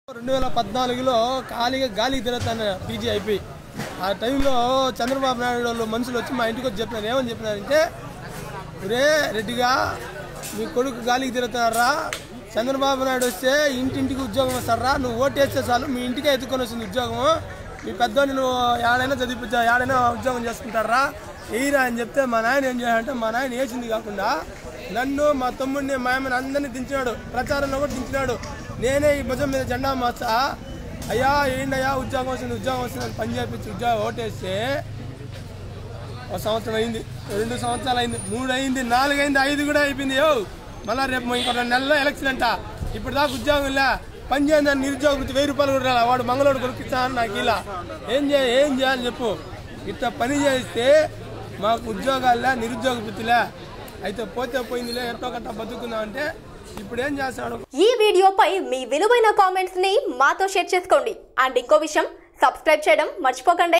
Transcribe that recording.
రెండు వేల పద్నాలుగులో ఖాళీగా గాలికి తిరుగుతాను పీజీ అయిపోయి ఆ టైంలో చంద్రబాబు నాయుడు వాళ్ళు మనుషులు వచ్చి మా ఇంటికి వచ్చి చెప్పినారు ఏమని చెప్పినారంటే ఒరే రెడ్డిగా మీ కొడుకు గాలికి తిరుగుతున్నారా చంద్రబాబు నాయుడు వస్తే ఇంటింటికి ఉద్యోగం వస్తారా నువ్వు ఓటేస్తే చాలు మీ ఇంటికే ఎత్తుకొని వస్తుంది ఉద్యోగం మీ పెద్దోని నువ్వు ఏడైనా చదివించా ఏడైనా ఉద్యోగం చేసుకుంటారా ఎయిరా అని చెప్తే మా నాయన ఏం చేయాలంటే మా నాయన వేసింది కాకుండా నన్ను మా తమ్ముడిని మా అమ్మని అందరినీ దించినాడు ప్రచారంలో కూడా దించినాడు నేనే ఈ భుజం మీద జెండా మార్చా అయ్యా ఏంటి అయ్యా ఉద్యోగం వస్తుంది ఉద్యోగం వస్తుంది అని పని చేపించి ఉద్యోగం ఓటేస్తే ఒక సంవత్సరం అయింది రెండు సంవత్సరాలు అయింది మూడు అయింది నాలుగు అయింది ఐదు కూడా అయిపోయింది యో మళ్ళా రేపు ఇంకో రెండు నెలల్లో ఎలక్షన్ అంట ఇప్పుడు దాకా ఉద్యోగం లే పని చేయండి నిరుద్యోగ వృత్తి వెయ్యి రూపాయలు కూడా రాలా. వాడు మంగళవాడు కొనుక్కిస్తాను నాకు ఇలా ఏం చేయాలి ఏం చేయాలి చెప్పు ఇట్లా పని చేస్తే మాకు ఉద్యోగాలే నిరుద్యోగ వృత్తిలే అయితే పోతే పోయిందిలే ఎట్టో కట్ట బతుకుందాం అంటే ఇప్పుడు ఏం చేస్తాడు ఈ వీడియోపై మీ విలువైన కామెంట్స్ ని మాతో షేర్ చేసుకోండి అండ్ ఇంకో విషయం సబ్స్క్రైబ్ చేయడం మర్చిపోకండి